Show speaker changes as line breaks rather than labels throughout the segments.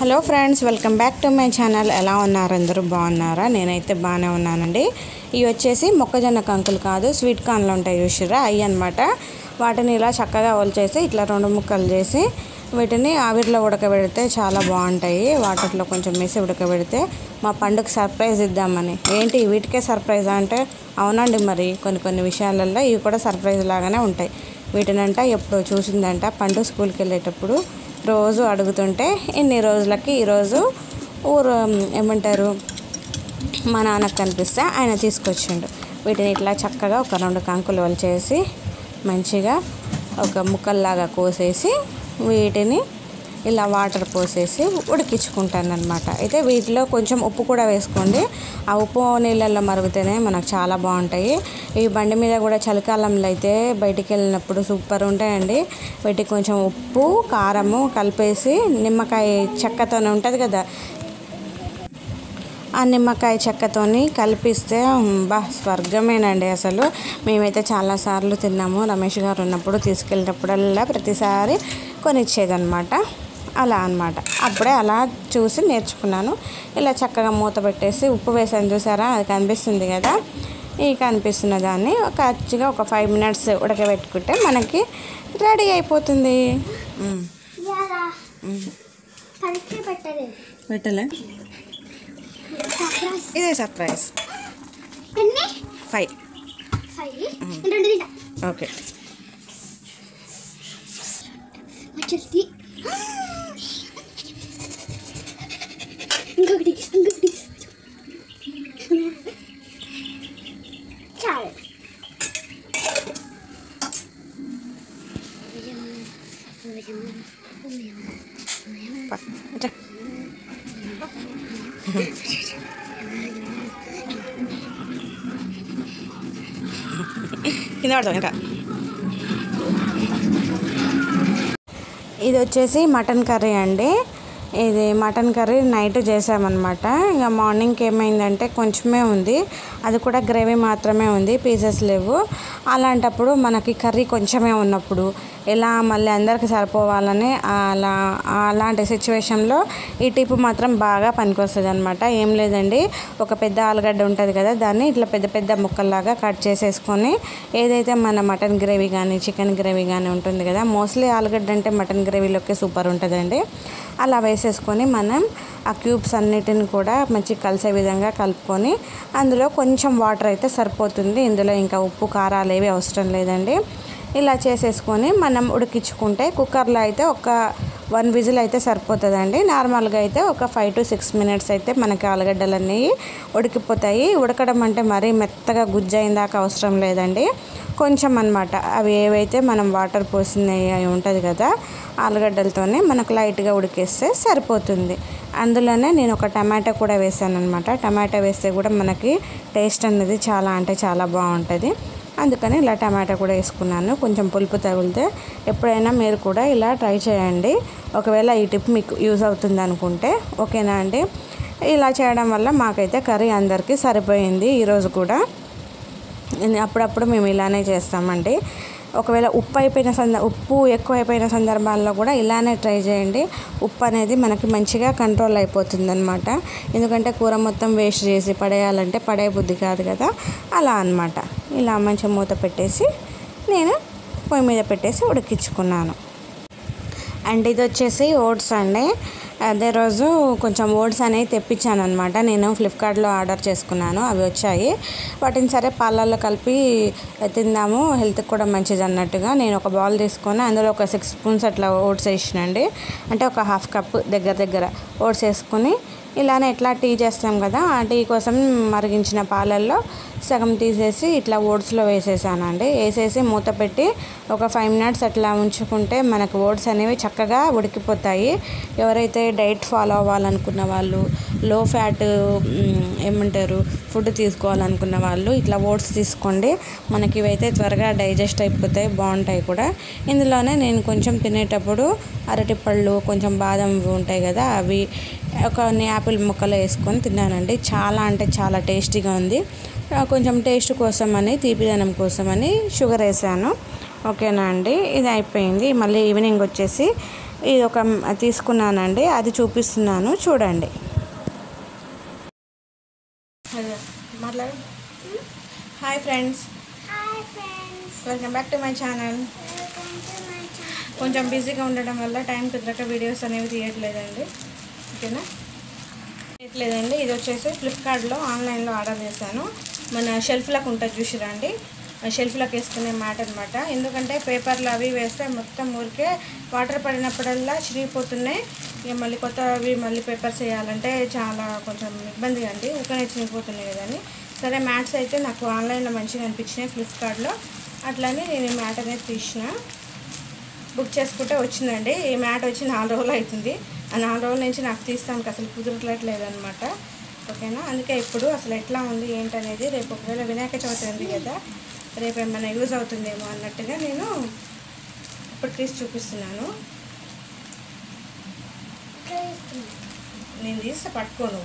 Hello friends welcome back to my channel ఎలా ఉన్నారు అందరూ బాగున్నారా నేనైతే బాగానే ఉన్నానండి ఇవి వచ్చేసి మొక్కజొన్న కంకులు కాదు స్వీట్ కార్న్లు ఉంటాయి చూసిరా అవి అనమాట వాటిని ఇలా చక్కగా ఒలిచేసి ఇట్లా రెండు ముక్కలు చేసి వీటిని ఆవిరిలో ఉడకబెడితే చాలా బాగుంటాయి వాటర్లో కొంచెం వేసి ఉడకబెడితే మా పండుగ సర్ప్రైజ్ ఇద్దామని ఏంటి వీటికే సర్ప్రైజ్ అంటే అవునండి మరి కొన్ని కొన్ని విషయాలలో ఇవి కూడా సర్ప్రైజ్ లాగానే ఉంటాయి వీటినంట ఎప్పుడో చూసిందంట పండు స్కూల్కి వెళ్ళేటప్పుడు రోజు అడుగుతుంటే ఇన్ని రోజులకి ఈరోజు ఊరు ఏమంటారు మా నాన్నకు కనిపిస్తే ఆయన తీసుకొచ్చిండు వీటిని ఇట్లా చక్కగా ఒక రెండు కంకులు వలిచేసి మంచిగా ఒక ముక్కల్లాగా కోసేసి వీటిని ఇలా వాటర్ పోసేసి ఉడికించుకుంటాను అనమాట అయితే వీటిలో కొంచెం ఉప్పు కూడా వేసుకోండి ఆ ఉప్పు నీళ్ళల్లో మరుగుతేనే మనకు చాలా బాగుంటాయి ఈ బండి మీద కూడా చలికాలంలో అయితే బయటికి వెళ్ళినప్పుడు సూపర్ ఉంటాయండి వీటికి కొంచెం ఉప్పు కారము కలిపేసి నిమ్మకాయ చెక్కతో ఉంటుంది కదా ఆ నిమ్మకాయ చెక్కతోని కలిపిస్తే బా స్వర్గమేనండి అసలు మేమైతే చాలాసార్లు తిన్నాము రమేష్ గారు ఉన్నప్పుడు తీసుకెళ్ళినప్పుడల్లా ప్రతిసారి కొనిచ్చేదన్నమాట అలా అన్నమాట అప్పుడే అలా చూసి నేర్చుకున్నాను ఇలా చక్కగా మూత పెట్టేసి ఉప్పు వేసాను చూసారా అది కనిపిస్తుంది కదా ఈ కనిపిస్తున్న దాన్ని ఖచ్చితంగా ఒక ఫైవ్ మినిట్స్ ఉడకబెట్టుకుంటే మనకి రెడీ అయిపోతుంది మ్మ్.
యారా పరీక్ష పెట్టలేదు
పెట్టలే
సర్ప్రైజ్
ఇదే సర్ప్రైజ్
ఎన్ని
ఫైవ్
ఫైవ్ రెండు తింటా
ఓకే
వచ్చేసి ఇంకొకటి ఇంకొకటి చాలు
పా ఇట్రా. కింద పడతాం ఇంకా ఇది వచ్చేసి మటన్ కర్రీ అండి ఇది మటన్ కర్రీ నైట్ చేసామన్నమాట ఇక మార్నింగ్కి ఏమైందంటే కొంచెమే ఉంది అది కూడా గ్రేవీ మాత్రమే ఉంది పీసెస్ లేవు అలాంటప్పుడు మనకి కర్రీ కొంచెమే ఉన్నప్పుడు ఎలా మళ్ళీ అందరికి సరిపోవాలని అలా అలాంటి సిచ్యువేషన్లో ఈ టిప్ మాత్రం బాగా పనికొస్తుంది అనమాట ఏం లేదండి ఒక పెద్ద ఆలుగడ్డ ఉంటుంది కదా దాన్ని ఇట్లా పెద్ద పెద్ద ముక్కల్లాగా కట్ చేసేసుకొని ఏదైతే మన మటన్ గ్రేవీ కానీ చికెన్ గ్రేవీ కానీ ఉంటుంది కదా మోస్ట్లీ ఆలుగడ్డ అంటే మటన్ గ్రేవీలోకి సూపర్ ఉంటుందండి అలా వేసేసుకొని మనం ఆ క్యూబ్స్ అన్నిటిని కూడా మంచి కలిసే విధంగా కలుపుకొని అందులో కొంచెం వాటర్ అయితే సరిపోతుంది ఇందులో ఇంకా ఉప్పు కారాలు ఏవి అవసరం లేదండి ఇలా చేసేసుకొని మనం ఉడికించుకుంటే కుక్కర్లో అయితే ఒక వన్ విజిల్ అయితే సరిపోతుందండి నార్మల్గా అయితే ఒక ఫైవ్ టు సిక్స్ మినిట్స్ అయితే మనకి ఆలుగడ్డలు అనేవి ఉడికిపోతాయి ఉడకడం అంటే మరీ మెత్తగా గుజ్జైన దాకా అవసరం లేదండి కొంచెం అన్నమాట అవి ఏవైతే మనం వాటర్ పోసినవి అవి ఉంటుంది కదా ఆలుగడ్డలతోనే మనకు లైట్గా ఉడికేస్తే సరిపోతుంది అందులోనే నేను ఒక టమాటా కూడా వేసాను అనమాట టమాటా వేస్తే కూడా మనకి టేస్ట్ అనేది చాలా అంటే చాలా బాగుంటుంది అందుకని ఇలా టమాటా కూడా వేసుకున్నాను కొంచెం పులుపు తగిలితే ఎప్పుడైనా మీరు కూడా ఇలా ట్రై చేయండి ఒకవేళ ఈ టిప్ మీకు యూజ్ అవుతుంది అనుకుంటే ఓకేనా అండి ఇలా చేయడం వల్ల మాకైతే కర్రీ అందరికీ సరిపోయింది ఈరోజు కూడా ఇది అప్పుడప్పుడు మేము ఇలానే చేస్తామండి ఒకవేళ ఉప్పు అయిపోయిన సంద ఉప్పు ఎక్కువ అయిపోయిన సందర్భాల్లో కూడా ఇలానే ట్రై చేయండి ఉప్పు అనేది మనకి మంచిగా కంట్రోల్ అయిపోతుంది అనమాట ఎందుకంటే కూర మొత్తం వేస్ట్ చేసి పడేయాలంటే పడే బుద్ధి కాదు కదా అలా అన్నమాట ఇలా మంచిగా మూత పెట్టేసి నేను పొయ్యి మీద పెట్టేసి ఉడికించుకున్నాను అండ్ ఇది వచ్చేసి ఓట్స్ అండి అదే రోజు కొంచెం ఓట్స్ అనేవి తెప్పించాను అనమాట నేను ఫ్లిప్కార్ట్లో ఆర్డర్ చేసుకున్నాను అవి వచ్చాయి వాటిని సరే పాలల్లో కలిపి తిందాము హెల్త్కి కూడా మంచిది అన్నట్టుగా నేను ఒక బౌల్ తీసుకొని అందులో ఒక సిక్స్ స్పూన్స్ అట్లా ఓట్స్ వేసినండి అంటే ఒక హాఫ్ కప్ దగ్గర దగ్గర ఓట్స్ వేసుకొని ఇలానే ఎట్లా టీ చేస్తాం కదా ఆ టీ కోసం మరిగించిన పాలల్లో సగం తీసేసి ఇట్లా ఓట్స్లో వేసేసానండి వేసేసి మూత పెట్టి ఒక ఫైవ్ మినిట్స్ అట్లా ఉంచుకుంటే మనకు ఓట్స్ అనేవి చక్కగా ఉడికిపోతాయి ఎవరైతే డైట్ ఫాలో అవ్వాలనుకున్న వాళ్ళు లో ఫ్యాట్ ఏమంటారు ఫుడ్ తీసుకోవాలనుకున్న వాళ్ళు ఇట్లా ఓట్స్ తీసుకోండి మనకి ఇవైతే త్వరగా డైజెస్ట్ అయిపోతాయి బాగుంటాయి కూడా ఇందులోనే నేను కొంచెం తినేటప్పుడు అరటిపళ్ళు కొంచెం బాదం ఇవి ఉంటాయి కదా అవి ఒక కొన్ని యాపిల్ ముక్కలు వేసుకొని తిన్నానండి చాలా అంటే చాలా టేస్టీగా ఉంది ఆ, కొంచెం టేస్ట్ కోసం అని తీపిదనం కోసం అని షుగర్ వేసాను ఓకేనా అండి ఇది అయిపోయింది మళ్ళీ ఈవినింగ్ వచ్చేసి ఇది ఒక మ్- తీసుకున్నానండి అది చూపిస్తున్నాను చూడండి మాట్లాడు hi friends
hi friends
welcome back to my channel
welcome to my channel
కొంచెం బిజీగా ఉండడం వల్ల టైం కుదరక వీడియోస్ అనేవి తీయట్లేదండి ఓకేనా తీయట్లేదండి ఇది వచ్చేసి ఫ్లిప్కార్ట్లో ఆన్లైన్లో ఆర్డర్ చేశాను మన షెల్ఫ్లకు ఉంటుంది చూసిరా అండి ఆ షెల్ఫ్లకు వేసుకునే మ్యాట్ అనమాట ఎందుకంటే పేపర్లు అవి వేస్తే మొత్తం ఊరికే వాటర్ పడినప్పుడల్లా చిరిగిపోతున్నాయి ఇక మళ్ళీ కొత్త అవి మళ్ళీ పేపర్స్ వేయాలంటే చాలా కొంచెం ఇబ్బంది అండి ఊరికనే చిరిగిపోతున్నాయి కదండి సరే మ్యాట్స్ అయితే నాకు ఆన్లైన్లో మంచిగా అనిపించినాయి ఫ్లిప్కార్ట్లో అట్లని నేను ఈ మ్యాట్ అనేది తీసిన బుక్ చేసుకుంటే వచ్చిందండి ఈ మ్యాట్ వచ్చి నాలుగు రోజులు అవుతుంది ఆ నాలుగు రోజుల నుంచి నాకు తీస్తానికి అసలు కుదరట్లేదు అనమాట ఓకేనా అందుకే ఇప్పుడు అసలు ఎట్లా ఉంది ఏంటనేది రేపు ఒకవేళ వినాయక చవితి ఉంది కదా రేపు ఏమైనా యూజ్ అవుతుందేమో అన్నట్టుగా నేను ఇప్పుడు తీసి చూపిస్తున్నాను నేను తీస్తే పట్టుకోను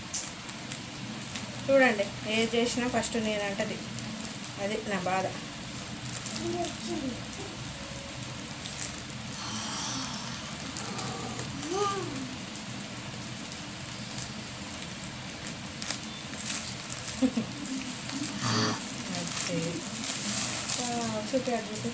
చూడండి ఏది చేసినా ఫస్ట్ నేను అంటది అది నా బాధ చూపి అటు చూపి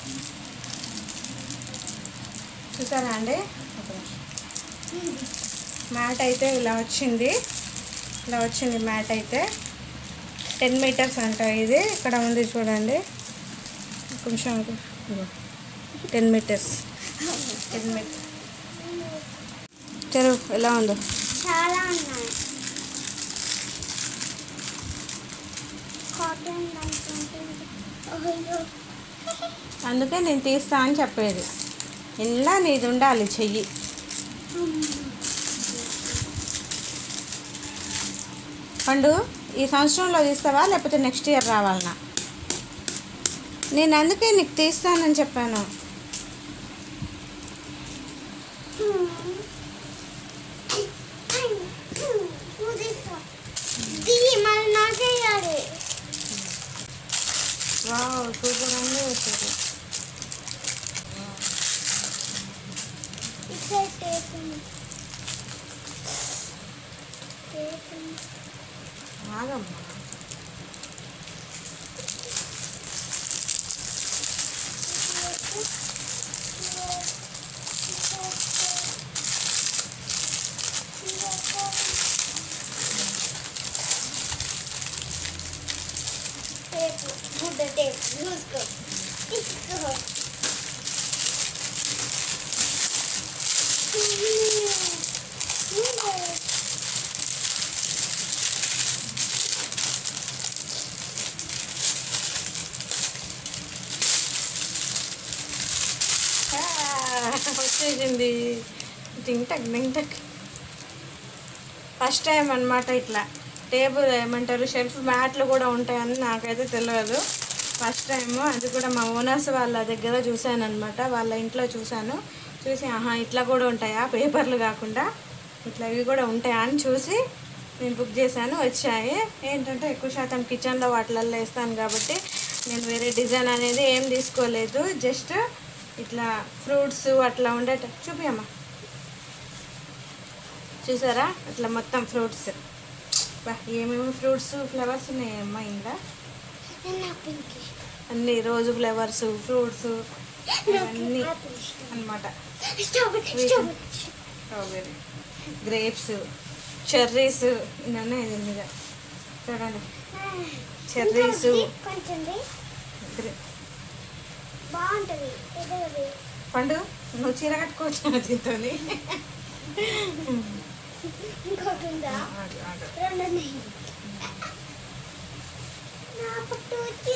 చూసారా అండి ఒక నిమిషం. మ్యాట్ అయితే ఇలా వచ్చింది ఇలా వచ్చింది మ్యాట్ అయితే టెన్ మీటర్స్ అంట ఇది ఇక్కడ ఉంది చూడండి కొంచెం టెన్ మీటర్స్ టెన్ మీటర్స్ చెరువు ఎలా ఉందో
చాలా ఉన్నాయి కాటన్ అనుకుంటుంది అయ్యో
అందుకే నేను తీస్తా అని చెప్పేది ఇలా నీది ఉండాలి చెయ్యి పండు ఈ సంవత్సరంలో తీస్తావా లేకపోతే నెక్స్ట్ ఇయర్ రావాలనా నేను అందుకే నీకు తీస్తానని చెప్పాను
నువ్వు తీసుకో దీ మరి నాకేయాలి
వావ్ సూపర్ అండి వచ్చేది
ఇక్కడ టేప్ ఉంది టేప్ ఉంది
ఆగమ్మా
టేప్ గుడ్డ టేప్ చూసుకో తీసుకో
వచ్చేసింది టింగ్ టక్ టింగ్ టక్ ఫస్ట్ టైం అనమాట ఇట్లా టేబుల్ ఏమంటారు షెల్ఫ్ మ్యాట్లు కూడా ఉంటాయని నాకైతే తెలియదు ఫస్ట్ టైం అది కూడా మా ఓనర్స్ వాళ్ళ దగ్గర చూశాను అనమాట వాళ్ళ ఇంట్లో చూశాను చూసి ఆహా ఇట్లా కూడా ఉంటాయా పేపర్లు కాకుండా ఇట్లా ఇవి కూడా ఉంటాయా అని చూసి నేను బుక్ చేశాను వచ్చాయి ఏంటంటే ఎక్కువ శాతం కిచెన్లో వాటిలలో వేస్తాను కాబట్టి నేను వేరే డిజైన్ అనేది ఏం తీసుకోలేదు జస్ట్ ఇట్లా ఫ్రూట్స్ అట్లా ఉండేట చూపియమ్మా చూసారా అట్లా మొత్తం ఫ్రూట్స్ బా ఏమేమి ఫ్రూట్స్ ఫ్లవర్స్ ఉన్నాయమ్మా ఇంకా
నా పింక్
అన్ని రోజు ఫ్లవర్స్ ఫ్రూట్స్ ఇవన్నీ అన్నమాట
strawberry strawberry
strawberry grapes cherries ఇవన్నీ ఇది మీద చూడండి చెర్రీస్
కొంచెం ది.
గ్రే
బాగుంటది ఎదగది
పండు నువ్వు చీర కట్టుకోవచ్చు దీంతో
ఇంకోటి ఉందా రెండు ఉన్నాయి నా పట్టు వచ్చి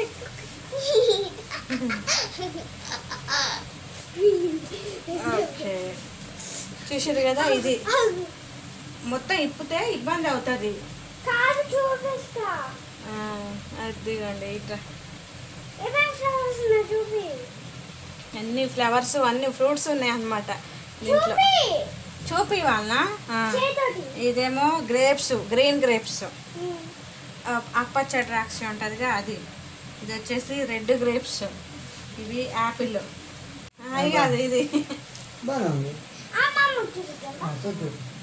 ఓకే చూసారు కదా ఇది మొత్తం ఇప్పితే ఇబ్బంది అవుతుంది
కాదు చూపిస్తా
అదిగోండి ఇట్లా
ఏమేమి ఫ్లవర్స్ ఉన్నాయి చూపి
అన్ని ఫ్లవర్స్ అన్ని ఫ్రూట్స్ ఉన్నాయి అన్నమాట దీంట్లో
చూపి
చూపి వాళ్ళ
చేతోటి
ఇదేమో గ్రేప్స్ గ్రీన్ గ్రేప్స్
ఉమ్.
ఆకుపచ్చ ద్రాక్ష ఉంటుందిగా అది ఇది వచ్చేసి రెడ్ గ్రేప్స్ ఇవి యాపిల్ అది కాదు ఇది
బాగానే ఉంది
అమ్మ ముట్టింది కదా
ఆ, చూడు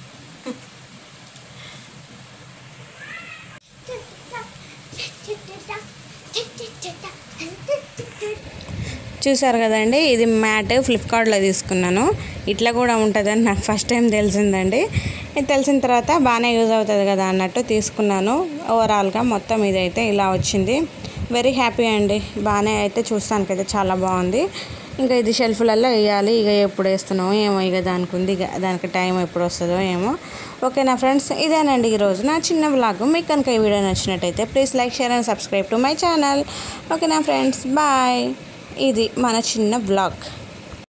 చూసారు కదండి ఇది మ్యాట్ ఫ్లిప్కార్ట్లో తీసుకున్నాను ఇట్లా కూడా ఉంటుందని నాకు ఫస్ట్ టైం తెలిసిందండి ఇది తెలిసిన తర్వాత బాగానే యూజ్ అవుతుంది కదా అన్నట్టు తీసుకున్నాను ఓవరాల్గా మొత్తం ఇదైతే ఇలా వచ్చింది వెరీ హ్యాపీ అండి బాగానే అయితే చూస్తానికి అయితే చాలా బాగుంది ఇంకా ఇది షెల్ఫ్లలో వేయాలి ఇక ఎప్పుడు వేస్తున్నామో ఏమో ఇక దానికి ఉంది ఇక దానికి టైం ఎప్పుడు వస్తుందో ఏమో ఓకే నా ఫ్రెండ్స్ ఇదేనండి ఈరోజు నా చిన్న వ్లాగ్ మీకు కనుక ఈ వీడియో నచ్చినట్టయితే please like share and subscribe to my channel okay నా ఫ్రెండ్స్ బాయ్ ఇది మన చిన్న బ్లాగ్